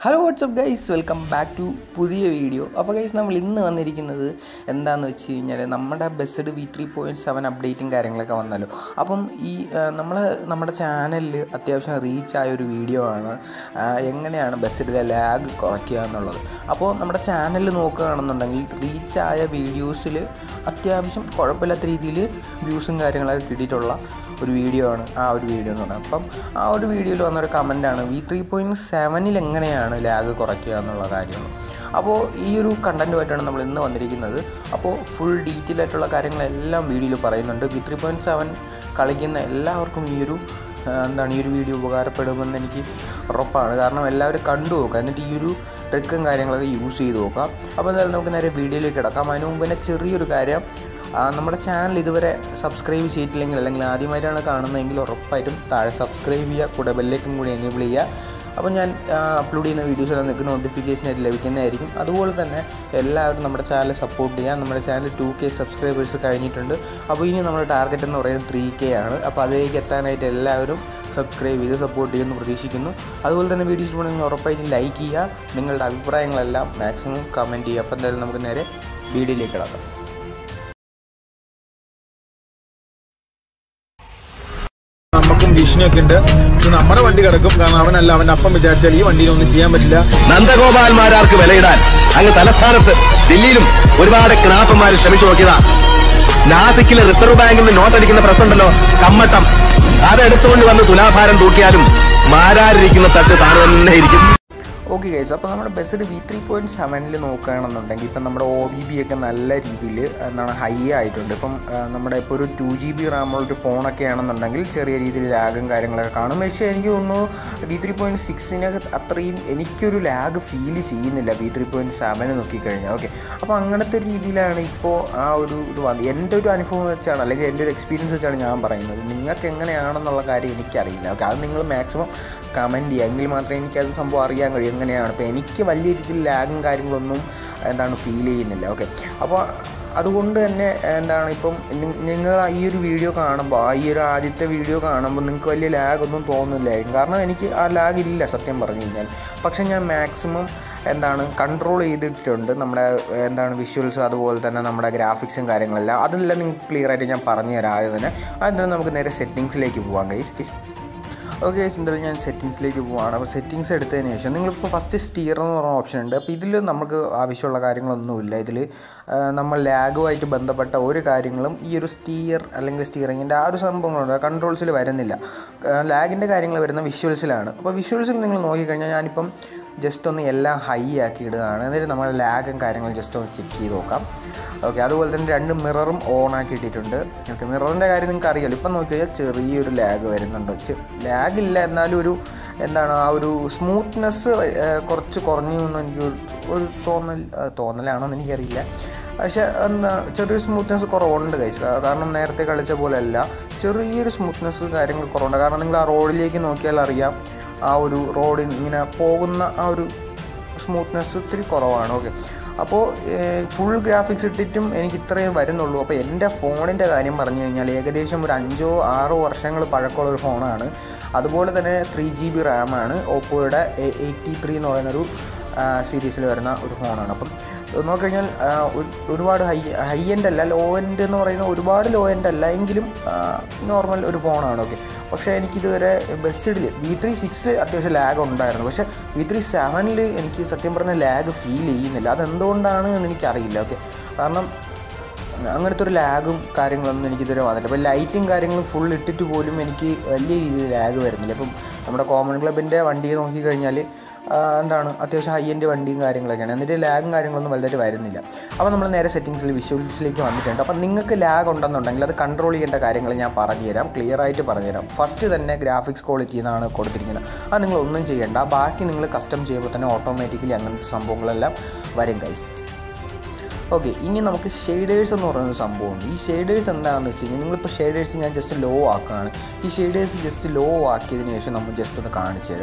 hello WhatsApp guys welcome back to പുതിയ video അപ്പോൾ guys നമ്മൾ ഇന്ന് വന്നിരിക്കുന്നത് എന്താണെന്ന് വെച്ച് കഴിഞ്ഞാൽ നമ്മുടെ best V three point seven അപ്ഡേറ്റും കാര്യങ്ങളൊക്കെ വന്നല്ലോ അപ്പം ഈ നമ്മൾ നമ്മുടെ ചാനലിൽ അത്യാവശ്യം റീച്ച് ആയ ഒരു വീഡിയോ ആണ് ആ, എങ്ങനെയാണ് ബെസ്ഡിലെ ലാഗ് കുറയ്ക്കുക എന്നുള്ളത് അപ്പോൾ നമ്മുടെ ചാനലിൽ നോക്കുകയാണെന്നുണ്ടെങ്കിൽ റീച്ച് ആയ വീഡിയോസിൽ അത്യാവശ്യം കുഴപ്പമില്ലാത്ത രീതിയിൽ വ്യൂസും കാര്യങ്ങളൊക്കെ കിട്ടിയിട്ടുള്ള ഒരു വീഡിയോ ആണ് ആ ഒരു വീഡിയോ എന്ന് പറയുന്നത് അപ്പം ആ ഒരു വീഡിയോയിൽ വന്നൊരു കമൻറ്റാണ് വി ത്രീ പോയിൻറ്റ് സെവനിൽ എങ്ങനെയാണ് ലാഗ് കുറയ്ക്കുക എന്നുള്ള കാര്യങ്ങൾ അപ്പോൾ ഈ ഒരു കണ്ടൻറ്റുമായിട്ടാണ് നമ്മൾ ഇന്ന് വന്നിരിക്കുന്നത് അപ്പോൾ ഫുൾ ഡീറ്റെയിൽ ആയിട്ടുള്ള കാര്യങ്ങളെല്ലാം വീഡിയോയിൽ പറയുന്നുണ്ട് വി ത്രീ പോയിൻറ്റ് സെവൻ കളിക്കുന്ന എല്ലാവർക്കും ഈ ഒരു ആ, എന്താണ് ഈ ഒരു വീഡിയോ ഉപകാരപ്പെടുമെന്ന് എനിക്ക് ഉറപ്പാണ് കാരണം എല്ലാവരും കണ്ടു നോക്കുക എന്നിട്ട് ഈ ഒരു ട്രിക്കും കാര്യങ്ങളൊക്കെ യൂസ് ചെയ്ത് നോക്കാം അപ്പോൾ എന്തായാലും നമുക്ക് നേരെ വീഡിയോയിലേക്ക് കിടക്കാം അതിന് മുമ്പ് തന്നെ ചെറിയൊരു കാര്യം ആ, നമ്മുടെ ചാനൽ ഇതുവരെ സബ്സ്ക്രൈബ് ചെയ്തിട്ടില്ലെങ്കിൽ അല്ലെങ്കിൽ ആദ്യമായിട്ടാണ് കാണുന്നതെങ്കിൽ ഉറപ്പായിട്ടും താഴെ സബ്സ്ക്രൈബ് ചെയ്യുക കൂടെ ബെല്ലേക്കും കൂടി എനേബിൾ ചെയ്യുക അപ്പോൾ ഞാൻ അപ്ലോഡ് ചെയ്യുന്ന വീഡിയോസ് എല്ലാം നിങ്ങൾക്ക് നോട്ടിഫിക്കേഷനായിട്ട് ലഭിക്കുന്നതായിരിക്കും അതുപോലെ തന്നെ എല്ലാവരും നമ്മുടെ ചാനൽ സപ്പോർട്ട് ചെയ്യുക നമ്മുടെ ചാനൽ ടു കെ സബ്സ്ക്രൈബേഴ്സ് കഴിഞ്ഞിട്ടുണ്ട് അപ്പോൾ ഇനി നമ്മുടെ ടാർഗറ്റ് എന്ന് പറയുന്നത് ത്രീ കെ ആണ് അപ്പോൾ അതിലേക്ക് എത്താനായിട്ട് എല്ലാവരും സബ്സ്ക്രൈബ് ചെയ്ത് സപ്പോർട്ട് ചെയ്യുമെന്ന് പ്രതീക്ഷിക്കുന്നു അതുപോലെ തന്നെ വീഡിയോസ് ഇഷ്ടപ്പെടുന്നെങ്കിൽ ഉറപ്പായിട്ടും ലൈക്ക് ചെയ്യുക നിങ്ങളുടെ അഭിപ്രായങ്ങളെല്ലാം മാക്സിമം കമൻറ്റ് ചെയ്യുക അപ്പോൾ എന്തായാലും നമുക്ക് നേരെ വീഡിയോയിലേക്ക് കിടക്കാം നമുക്കും ഭീഷണിയൊക്കെ ഉണ്ട് ഇത് നമ്മുടെ വണ്ടി കിടക്കും കാരണം അവനല്ല അവന്റെ അപ്പം വിചാരിച്ചാൽ ഈ വണ്ടിയിലൊന്നും ചെയ്യാൻ പറ്റില്ല നന്ദഗോപാൽമാരാർക്ക് വിലയിടാൻ അങ്ങ് തലസ്ഥാനത്ത് ദില്ലിയിലും ഒരുപാട് കിണാപ്പന്മാർ ശ്രമിച്ചു നോക്കിയതാ നാസിക്കിലെ റിസർവ് ബാങ്കിൽ നിന്ന് നോട്ടടിക്കുന്ന പ്രശ്നമുണ്ടല്ലോ കമ്മട്ടം അതെടുത്തുകൊണ്ട് വന്ന് തുലാഭാരം തൂക്കിയാലും മാരാരിരിക്കുന്ന തട്ട് താൻ തന്നെ ഇരിക്കും ഓക്കെ ഗൈസ് അപ്പോൾ നമ്മുടെ ബെസ്ഡ് വി ത്രീ പോയിൻറ്റ് സെവനിൽ നോക്കുകയാണെന്നുണ്ടെങ്കിൽ ഇപ്പം നമ്മുടെ ഒ ബി ബി ഒക്കെ നല്ല രീതിയിൽ എന്താണ് ഹൈ ആയിട്ടുണ്ട് ഇപ്പം ആ, നമ്മുടെ ഇപ്പോൾ ഒരു ടു ജി ബി റാമുള്ളൊരു ഫോണൊക്കെ ആണെന്നുണ്ടെങ്കിൽ ചെറിയ രീതിയിൽ ലാഗും കാര്യങ്ങളൊക്കെ കാണും പക്ഷേ എനിക്ക് തോന്നുന്നു വി ത്രീ പോയിൻറ്റ് സിക്സിന് അത്രയും എനിക്കൊരു ലാഗ് ഫീൽ ചെയ്യുന്നില്ല വി ത്രീ പോയിൻറ്റ് സെവന് നോക്കിക്കഴിഞ്ഞാൽ ഓക്കെ അപ്പോൾ അങ്ങനത്തെ ഒരു രീതിയിലാണ് ഇപ്പോൾ ആ ഒരു ഇത് വന്നത് എൻ്റെ ഒരു അനുഭവം വെച്ചാണ് അല്ലെങ്കിൽ എൻ്റെ ഒരു എക്സ്പീരിയൻസ് വെച്ചാണ് ഞാൻ പറയുന്നത് നിങ്ങൾക്ക് എങ്ങനെയാണെന്നുള്ള കാര്യം എനിക്കറിയില്ല ഓക്കെ അത് നിങ്ങൾ മാക്സിമം കമൻറ്റ് ചെയ്യുക എങ്കിൽ മാത്രമേ എനിക്കത് സംഭവം അറിയാൻ കഴിയും എങ്ങനെയാണ് ഇപ്പോൾ എനിക്ക് വലിയ രീതിയിൽ ലാഗും കാര്യങ്ങളൊന്നും എന്താണ് ഫീൽ ചെയ്യുന്നില്ല ഓക്കെ അപ്പോൾ അതുകൊണ്ട് തന്നെ എന്താണ് ഇപ്പം നി- നിങ്ങൾ ഈ ഒരു വീഡിയോ കാണുമ്പോൾ ആ ഈ ഒരു ആദ്യത്തെ വീഡിയോ കാണുമ്പോൾ നിങ്ങൾക്ക് വലിയ ലാഗൊന്നും തോന്നില്ലായിരിക്കും കാരണം എനിക്ക് ആ ലാഗ് ഇല്ല സത്യം പറഞ്ഞു കഴിഞ്ഞാൽ പക്ഷേ ഞാൻ മാക്സിമം എന്താണ് കൺട്രോൾ ചെയ്തിട്ടുണ്ട് നമ്മുടെ എന്താണ് വിഷ്വൽസ് അതുപോലെ തന്നെ നമ്മുടെ ഗ്രാഫിക്സും കാര്യങ്ങളെല്ലാം അതെല്ലാം നിങ്ങൾക്ക് ക്ലിയർ ആയിട്ട് ഞാൻ പറഞ്ഞു തരാം ആദ്യം തന്നെ അതിന് നമുക്ക് നേരെ സെറ്റിങ്സിലേക്ക് പോകാം ഗൈസ് ഓക്കെ എന്തായാലും ഞാൻ സെറ്റിങ്സിലേക്ക് പോവാണ് അപ്പോൾ സെറ്റിങ്സ് എടുത്തതിന് ശേഷം നിങ്ങളിപ്പോൾ ഫസ്റ്റ് സ്റ്റിയർ എന്ന് പറഞ്ഞ ഓപ്ഷൻ ഉണ്ട് അപ്പോൾ ഇതിൽ നമുക്ക് ആവശ്യമുള്ള കാര്യങ്ങളൊന്നുമില്ല ഇതിൽ നമ്മൾ ലാഗുമായിട്ട് ബന്ധപ്പെട്ട ഒരു കാര്യങ്ങളും ഈ ഒരു സ്റ്റിയർ അല്ലെങ്കിൽ സ്റ്റിയറിങ്ങിൻ്റെ ആ ഒരു സംഭവങ്ങളുണ്ട് കൺട്രോൾസിൽ വരുന്നില്ല ലാഗിൻ്റെ കാര്യങ്ങൾ വരുന്ന വിഷ്വൽസിലാണ് അപ്പോൾ വിഷ്വൽസിൽ നിങ്ങൾ നോക്കിക്കഴിഞ്ഞാൽ ഞാനിപ്പം ജസ്റ്റ് ഒന്ന് എല്ലാം ഹൈ ആക്കി ഇടുകയാണ് എന്നിട്ട് നമ്മൾ ലാഗും കാര്യങ്ങളും ജസ്റ്റ് ഒന്ന് ചെക്ക് ചെയ്ത് നോക്കാം ഓക്കെ അതുപോലെ തന്നെ രണ്ട് മിററും ഓൺ ആക്കി ഇട്ടിട്ടുണ്ട് ഓക്കെ മിററിൻ്റെ കാര്യം നിങ്ങൾക്ക് അറിയാലോ ഇപ്പം നോക്കി കഴിഞ്ഞാൽ ചെറിയൊരു ലാഗ് വരുന്നുണ്ട് ലാഗ് ഇല്ല എന്നാലും ഒരു എന്താണ് ആ ഒരു സ്മൂത്ത്നെസ് കുറച്ച് കുറഞ്ഞു എന്ന് എനിക്ക് ഒരു- ഒരു തോന്നൽ ആ, തോന്നലാണോ എന്ന് എനിക്കറിയില്ല പക്ഷേ എന്താ ചെറിയൊരു സ്മൂത്ത്നെസ് കുറവുണ്ട് കൈസ് കാരണം നേരത്തെ കളിച്ച പോലെ അല്ല ചെറിയൊരു സ്മൂത്ത്നെസ് കാര്യങ്ങൾ കുറവുണ്ട് കാരണം നിങ്ങൾ ആ റോഡിലേക്ക് നോക്കിയാൽ അറിയാം ആ ഒരു റോഡിൽ ഇങ്ങനെ പോകുന്ന ആ ഒരു സ്മൂത്ത്നെസ് ഇത്തിരി കുറവാണ് ഓക്കെ അപ്പോൾ ഫുൾ ഗ്രാഫിക്സ് ഇട്ടിട്ടും എനിക്ക് ഇത്രയും വരുന്നുള്ളൂ അപ്പോൾ എൻ്റെ ഫോണിൻ്റെ കാര്യം പറഞ്ഞു കഴിഞ്ഞാൽ ഏകദേശം ഒരു അഞ്ചോ ആറോ വർഷങ്ങൾ പഴക്കമുള്ള ഒരു ഫോണാണ് അതുപോലെ തന്നെ ത്രീ ജി ബി റാമാണ് ഓപ്പോയുടെ എയ്റ്റി ത്രീ എന്ന് പറയുന്നൊരു സീരീസിൽ വരുന്ന ഒരു ഫോണാണ് അപ്പം നോക്കിക്കഴിഞ്ഞാൽ ആ, ഒരു- ഒരുപാട് ഹൈ ഹൈ എൻഡ് അല്ല ലോ എൻഡ് എന്ന് പറയുന്ന ഒരുപാട് ലോ എൻഡ് അല്ല എങ്കിലും നോർമൽ ഒരു ഫോണാണ് ഓക്കെ പക്ഷേ എനിക്കിതുവരെ ബെസ്റ്റിൽ വി ത്രീ സിക്സിൽ അത്യാവശ്യം ലാഗ് ഉണ്ടായിരുന്നു പക്ഷേ വി ത്രീ സെവനിൽ എനിക്ക് സത്യം പറഞ്ഞ ലാഗ് ഫീൽ ചെയ്യുന്നില്ല അതെന്തുകൊണ്ടാണ് എന്ന് എനിക്കറിയില്ല ഓക്കെ കാരണം അങ്ങനത്തെ ഒരു ലാഗും കാര്യങ്ങളൊന്നും എനിക്കിതുവരെ വന്നില്ല അപ്പോൾ ലൈറ്റും കാര്യങ്ങളും ഫുൾ ഇട്ടിട്ട് പോലും എനിക്ക് വലിയ രീതിയിൽ ലാഗ് വരുന്നില്ല ഇപ്പം നമ്മുടെ കോമൺ ക്ലബിൻ്റെ വണ്ടിയെ നോക്കിക്കഴിഞ്ഞാൽ ആ, എന്താണ് അത്യാവശ്യം ഹൈ എൻഡ് വണ്ടിയും കാര്യങ്ങളൊക്കെയാണ് എന്നിട്ട് ലാഗും കാര്യങ്ങളൊന്നും വലുതായിട്ട് വരുന്നില്ല അപ്പോൾ നമ്മൾ നേരെ സെറ്റിങ്സിൽ വിഷ്വൽസിലേക്ക് വന്നിട്ടുണ്ട് അപ്പോൾ നിങ്ങൾക്ക് ലാഗ് ഉണ്ടെന്നുണ്ടെങ്കിൽ അത് കൺട്രോൾ ചെയ്യേണ്ട കാര്യങ്ങൾ ഞാൻ പറഞ്ഞുതരാം ക്ലിയർ ആയിട്ട് പറഞ്ഞുതരാം ഫസ്റ്റ് തന്നെ ഗ്രാഫിക്സ് ക്വാളിറ്റി എന്നാണ് കൊടുത്തിരിക്കുന്നത് അത് നിങ്ങൾ ഒന്നും ചെയ്യേണ്ട ബാക്കി നിങ്ങൾ കസ്റ്റം ചെയ്യുമ്പോൾ തന്നെ ഓട്ടോമാറ്റിക്കലി അങ്ങനത്തെ സംഭവങ്ങളെല്ലാം വരും ഗൈസ് ഓക്കെ ഇനി നമുക്ക് ഷെയ്ഡേഴ്സ് എന്ന് പറയുന്ന ഒരു സംഭവമുണ്ട് ഈ ഷെയ്ഡേഴ്സ് എന്താണെന്ന് വെച്ച് കഴിഞ്ഞാൽ നിങ്ങളിപ്പോൾ ഷെയ്ഡേഴ്സ് ഞാൻ ജസ്റ്റ് ലോ ആക്കുകയാണ് ഈ ഷെയ്ഡേഴ്സ് ജസ്റ്റ് ലോ ആക്കിയതിന് ശേഷം നമ്മൾ ജസ്റ്റ് ഒന്ന് കാണിച്ചു തരാം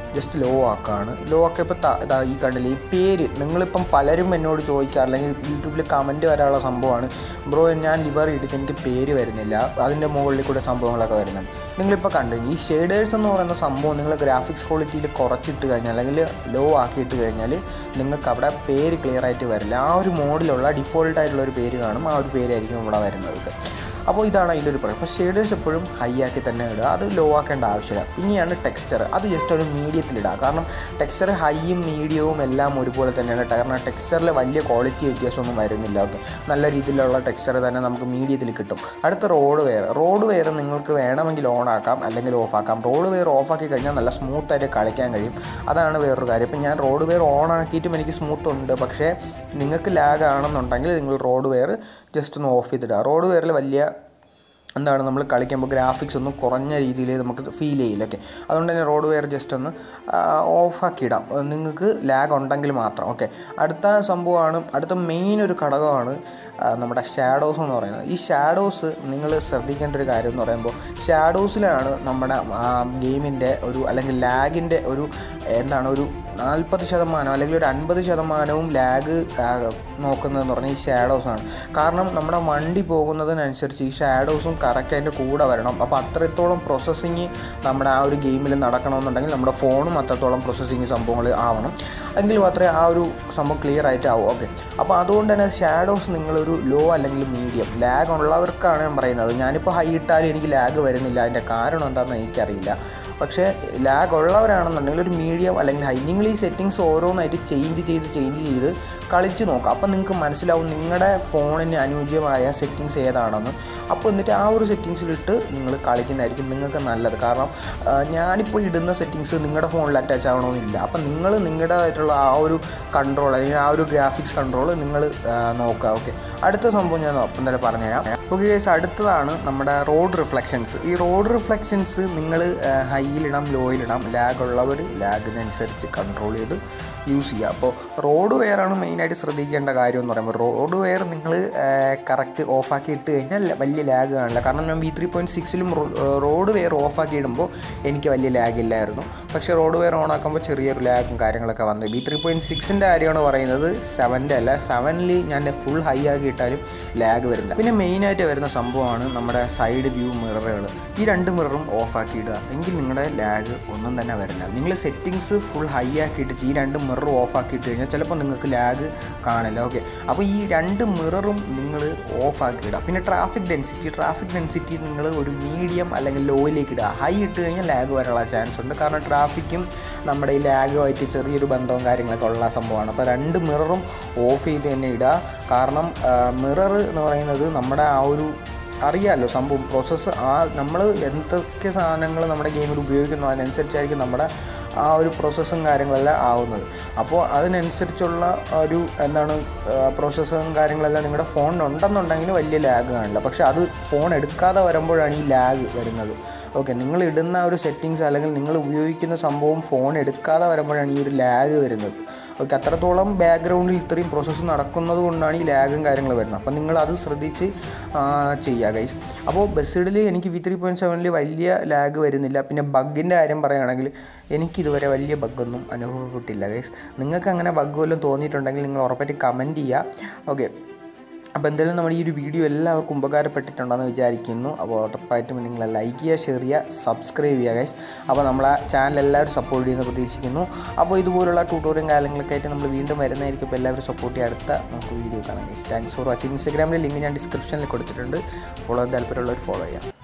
ജസ്റ്റ് ലോ ആക്കാണ് ലോ ആക്കിയപ്പോൾ ഇതാ ഈ കണ്ടില്ലേ ഈ പേര് നിങ്ങളിപ്പം പലരും എന്നോട് ചോദിക്കുക അല്ലെങ്കിൽ യൂട്യൂബിൽ കമൻറ്റ് വരാനുള്ള സംഭവമാണ് ബ്രോ ഞാൻ ലിവർ ഇട്ടിട്ട് എനിക്ക് പേര് വരുന്നില്ല അതിൻ്റെ മുകളിൽ കൂടെ സംഭവങ്ങളൊക്കെ വരുന്നുണ്ട് നിങ്ങളിപ്പോൾ കണ്ടു ഈ ഷെയ്ഡേഴ്സ് എന്ന് പറയുന്ന സംഭവം നിങ്ങൾ ഗ്രാഫിക്സ് ക്വാളിറ്റിയിൽ കുറച്ചിട്ട് കഴിഞ്ഞാൽ അല്ലെങ്കിൽ ലോ ആക്കിയിട്ട് കഴിഞ്ഞാൽ നിങ്ങൾക്ക് അവിടെ പേര് ക്ലിയർ ആയിട്ട് വരില്ല ആ ഒരു മോഡിലുള്ള ഡിഫോൾട്ട് ആയിട്ടുള്ള ഒരു പേര് കാണും ആ ഒരു പേരായിരിക്കും ഇവിടെ വരുന്നത് അപ്പോൾ ഇതാണ് അതിൻ്റെ ഒരു പ്രശ്നം അപ്പോൾ ഷെയ്ഡേഴ്സ് എപ്പോഴും ഹൈ ആക്കി തന്നെ ഇടുക അത് ലോ ആക്കേണ്ട ആവശ്യമില്ല ഇനിയാണ് ടെക്സ്ചർ അത് ജസ്റ്റ് ഒരു മീഡിയത്തിലിടുക കാരണം ടെക്സ്ചർ ഹൈയും മീഡിയവും എല്ലാം ഒരുപോലെ തന്നെയാണ് കാരണം ടെക്സ്ചറിൽ വലിയ ക്വാളിറ്റി വ്യത്യാസമൊന്നും വരുന്നില്ല ഓക്കെ നല്ല രീതിയിലുള്ള ടെക്സ്ചർ തന്നെ നമുക്ക് മീഡിയത്തിൽ കിട്ടും അടുത്ത റോഡ് വെയർ റോഡ് വെയർ നിങ്ങൾക്ക് വേണമെങ്കിൽ ഓൺ ആക്കാം അല്ലെങ്കിൽ ഓഫ് ആക്കാം റോഡ് വെയർ ഓഫ് ആക്കി കഴിഞ്ഞാൽ നല്ല സ്മൂത്ത് ആയിട്ട് കളിക്കാൻ കഴിയും അതാണ് വേറൊരു കാര്യം ഇപ്പം ഞാൻ റോഡ് വെയർ ഓൺ ആക്കിയിട്ടും എനിക്ക് സ്മൂത്ത് ഉണ്ട് പക്ഷേ നിങ്ങൾക്ക് ലാഗ് ആണെന്നുണ്ടെങ്കിൽ നിങ്ങൾ റോഡ് വെയർ ജസ്റ്റ് ഒന്ന് ഓഫ് ചെയ്തിടുക റോഡ് വെയറിൽ വലിയ എന്താണ് നമ്മൾ കളിക്കുമ്പോൾ ഗ്രാഫിക്സ് ഒന്നും കുറഞ്ഞ രീതിയിൽ നമുക്ക് ഫീൽ ചെയ്യില്ല ഓക്കെ അതുകൊണ്ട് തന്നെ റോഡ് വെയർ ജസ്റ്റ് ഒന്ന് ഓഫാക്കി ഇടാം നിങ്ങൾക്ക് ലാഗ് ഉണ്ടെങ്കിൽ മാത്രം ഓക്കെ അടുത്ത സംഭവമാണ് അടുത്ത മെയിൻ ഒരു ഘടകമാണ് ആ, നമ്മുടെ ഷാഡോസ് എന്ന് പറയുന്നത് ഈ ഷാഡോസ് നിങ്ങൾ ശ്രദ്ധിക്കേണ്ട ഒരു കാര്യം എന്ന് പറയുമ്പോൾ ഷാഡോസിലാണ് നമ്മുടെ ഗെയിമിൻ്റെ ഒരു അല്ലെങ്കിൽ ലാഗിൻ്റെ ഒരു എന്താണ് ഒരു നാൽപ്പത് ശതമാനം അല്ലെങ്കിൽ ഒരു അൻപത് ശതമാനവും ലാഗ് നോക്കുന്നതെന്ന് പറഞ്ഞാൽ ഈ ഷാഡോസാണ് കാരണം നമ്മുടെ വണ്ടി പോകുന്നതിനനുസരിച്ച് ഈ ഷാഡോസും കറക്റ്റ് അതിൻ്റെ കൂടെ വരണം അപ്പോൾ അത്രത്തോളം പ്രോസസ്സിങ് നമ്മുടെ ആ ഒരു ഗെയിമിൽ നടക്കണമെന്നുണ്ടെങ്കിൽ നമ്മുടെ ഫോണും അത്രത്തോളം പ്രോസസ്സിങ് സംഭവങ്ങൾ ആവണം എങ്കിൽ മാത്രമേ ആ ഒരു സംഭവം ക്ലിയർ ആയിട്ട് ആവൂ ഓക്കെ അപ്പോൾ അതുകൊണ്ട് തന്നെ ഷാഡോസ് നിങ്ങളൊരു ലോ അല്ലെങ്കിൽ മീഡിയം ലാഗ് ഉള്ളവർക്കാണ് ഞാൻ പറയുന്നത് ഞാനിപ്പോൾ ഹൈ ഇട്ടാലും എനിക്ക് ലാഗ് വരുന്നില്ല അതിൻ്റെ കാരണം എന്താണെന്ന് എനിക്കറിയില്ല പക്ഷേ ലാഗ് ഉള്ളവരാണെന്നുണ്ടെങ്കിൽ ഒരു മീഡിയം അല്ലെങ്കിൽ ഹൈ നിങ്ങൾ ഈ സെറ്റിങ്സ് ഓരോന്നായിട്ട് ചേഞ്ച് ചെയ്ത് ചേഞ്ച് ചെയ്ത് കളിച്ച് നോക്കുക അപ്പം നിങ്ങൾക്ക് മനസ്സിലാവും നിങ്ങളുടെ ഫോണിന് അനുയോജ്യമായ സെറ്റിങ്സ് ഏതാണെന്ന് അപ്പോൾ എന്നിട്ട് ആ ഒരു സെറ്റിങ്സിലിട്ട് നിങ്ങൾ കളിക്കുന്നതായിരിക്കും നിങ്ങൾക്ക് നല്ലത് കാരണം ആ, ഞാനിപ്പോൾ ഇടുന്ന സെറ്റിങ്സ് നിങ്ങളുടെ ഫോണിൽ അറ്റാച്ച് ആവണമെന്നില്ല അപ്പം നിങ്ങൾ നിങ്ങളുടേതായിട്ടുള്ള ആ ഒരു കൺട്രോൾ അല്ലെങ്കിൽ ആ ഒരു ഗ്രാഫിക്സ് കൺട്രോൾ നിങ്ങൾ നോക്കുക ഓക്കെ അടുത്ത സംഭവം ഞാൻ ഒപ്പം തന്നെ പറഞ്ഞുതരാം ഓക്കെ ഗൈസ് അടുത്തതാണ് നമ്മുടെ റോഡ് റിഫ്ലക്ഷൻസ് ഈ റോഡ് റിഫ്ലക്ഷൻസ് നിങ്ങൾ ഹൈയിലിടാം ലോയിലിടാം ലാഗ് ഉള്ളവർ ലാഗിനനുസരിച്ച് കൺട്രോൾ ചെയ്ത് യൂസ് ചെയ്യുക അപ്പോൾ റോഡ് വെയറാണ് മെയിനായിട്ട് ശ്രദ്ധിക്കേണ്ട കാര്യം എന്ന് പറയുമ്പോൾ റോഡ് വെയർ നിങ്ങൾ കറക്റ്റ് ഓഫാക്കി ഇട്ട് കഴിഞ്ഞാൽ വലിയ ലാഗ് കാണില്ല കാരണം ഞാൻ വി ത്രീ പോയിൻറ്റ് സിക്സിലും റോഡ് വെയർ ഓഫാക്കി ഇടുമ്പോൾ എനിക്ക് വലിയ ലാഗ് ഇല്ലായിരുന്നു പക്ഷേ റോഡ് വെയർ ഓൺ ആക്കുമ്പോൾ ചെറിയൊരു ലാഗും കാര്യങ്ങളൊക്കെ വന്നത് വി ത്രീ പോയിൻറ്റ് സിക്സിൻ്റെ കാര്യമാണ് പറയുന്നത് സെവൻ്റെ അല്ല സെവനിൽ ഞാൻ ഫുൾ ഹൈ ആക്കി ഇട്ടാലും ലാഗ് വരില്ല പിന്നെ മെയിനായിട്ട് വരുന്ന സംഭവമാണ് നമ്മുടെ സൈഡ് വ്യൂ മിററുകൾ ഈ രണ്ട് മിററും ഓഫാക്കി ഇടുക എങ്കിൽ നിങ്ങളുടെ ലാഗ് ഒന്നും തന്നെ വരില്ല നിങ്ങൾ സെറ്റിങ്സ് ഫുൾ ഹൈ ആക്കിയിട്ട് ഈ രണ്ട് മിറർ ഓഫ് ആക്കിയിട്ട് കഴിഞ്ഞാൽ ചിലപ്പോൾ നിങ്ങൾക്ക് ലാഗ് കാണില്ല ഓക്കെ അപ്പോൾ ഈ രണ്ട് മിററും നിങ്ങൾ ഓഫ് ആക്കി ഇടുക പിന്നെ ട്രാഫിക് ഡെൻസിറ്റി ട്രാഫിക് ഡെൻസിറ്റി നിങ്ങൾ ഒരു മീഡിയം അല്ലെങ്കിൽ ലോയിലേക്ക് ഇടുക ഹൈ ഇട്ട് കഴിഞ്ഞാൽ ലാഗ് വരാനുള്ള ചാൻസ് ഉണ്ട് കാരണം ട്രാഫിക്കും നമ്മുടെ ഈ ലാഗുമായിട്ട് ചെറിയൊരു ബന്ധവും കാര്യങ്ങളൊക്കെ ഉള്ള സംഭവമാണ് അപ്പോൾ രണ്ട് മിററും ഓഫ് ചെയ്ത് തന്നെ ഇടുക കാരണം മിറർ എന്ന് പറയുന്നത് നമ്മുടെ ആ ഒരു അറിയാമല്ലോ സംഭവം പ്രോസസ്സ് ആ നമ്മൾ എന്തൊക്കെ സാധനങ്ങൾ നമ്മുടെ ഗെയിമിൽ ഉപയോഗിക്കുന്നു അതിനനുസരിച്ചായിരിക്കും നമ്മുടെ ആ ഒരു പ്രോസസ്സും കാര്യങ്ങളെല്ലാം ആവുന്നത് അപ്പോൾ അതിനനുസരിച്ചുള്ള ഒരു എന്താണ് പ്രോസസ്സും കാര്യങ്ങളെല്ലാം നിങ്ങളുടെ ഫോണിനുണ്ടെന്നുണ്ടെങ്കിൽ വലിയ ലാഗ് കാണില്ല പക്ഷേ അത് ഫോൺ എടുക്കാതെ വരുമ്പോഴാണ് ഈ ലാഗ് വരുന്നത് ഓക്കെ നിങ്ങൾ ഇടുന്ന ഒരു സെറ്റിങ്സ് അല്ലെങ്കിൽ നിങ്ങൾ ഉപയോഗിക്കുന്ന സംഭവം ഫോൺ എടുക്കാതെ വരുമ്പോഴാണ് ഈ ഒരു ലാഗ് വരുന്നത് ഓക്കെ അത്രത്തോളം ബാക്ക്ഗ്രൗണ്ടിൽ ഇത്രയും പ്രോസസ്സ് നടക്കുന്നത് കൊണ്ടാണ് ഈ ലാഗും കാര്യങ്ങളും വരുന്നത് അപ്പം നിങ്ങൾ അത് ശ്രദ്ധിച്ച് ആ, ചെയ്യുക ഗൈസ് അപ്പോൾ ബസ്സിഡിൽ എനിക്ക് വി ത്രീ പോയിൻറ്റ് സെവനിൽ വലിയ ലാഗ് വരുന്നില്ല പിന്നെ ബഗ്ഗിൻ്റെ കാര്യം പറയുകയാണെങ്കിൽ എനിക്കിതുവരെ വലിയ ബഗ്ഗൊന്നും അനുഭവപ്പെട്ടില്ല ഗൈസ് നിങ്ങൾക്ക് അങ്ങനെ ബഗ് വല്ലതും തോന്നിയിട്ടുണ്ടെങ്കിൽ നിങ്ങൾ ഉറപ്പായിട്ടും കമൻറ്റ് ചെയ്യുക ഓക്കെ അപ്പോൾ എന്തായാലും നമ്മുടെ ഈ ഒരു വീഡിയോ എല്ലാവർക്കും ഉപകാരപ്പെട്ടിട്ടുണ്ടെന്ന് വിചാരിക്കുന്നു അപ്പോൾ ഉറപ്പായിട്ടും നിങ്ങൾ ലൈക്ക് ചെയ്യുക ഷെയർ ചെയ്യുക സബ്സ്ക്രൈബ് ചെയ്യുക ഗൈസ് അപ്പോൾ നമ്മളെ ചാനൽ എല്ലാവരും സപ്പോർട്ട് ചെയ്യുന്ന പ്രതീക്ഷിക്കുന്നു അപ്പോൾ ഇതുപോലുള്ള ട്യൂട്ടോറിയം കാര്യങ്ങളൊക്കെ ആയിട്ട് നമ്മൾ വീണ്ടും വരുന്നതായിരിക്കും അപ്പോൾ എല്ലാവരും സപ്പോർട്ട് ചെയ്യുക അടുത്ത നമുക്ക് വീഡിയോ കാണാം ഗൈസ് താങ്ക്സ് ഫോർ വാച്ചിങ് ഇൻസ്റ്റാഗ്രാമിലെ ലിങ്ക് ഞാൻ ഡിസ്ക്രിപ്ഷനിൽ കൊടുത്തിട്ടുണ്ട് ഫോളോ ചെയ്യാൻ താല്പര്യമുള്ളവർ ഫോളോ ചെയ്യാം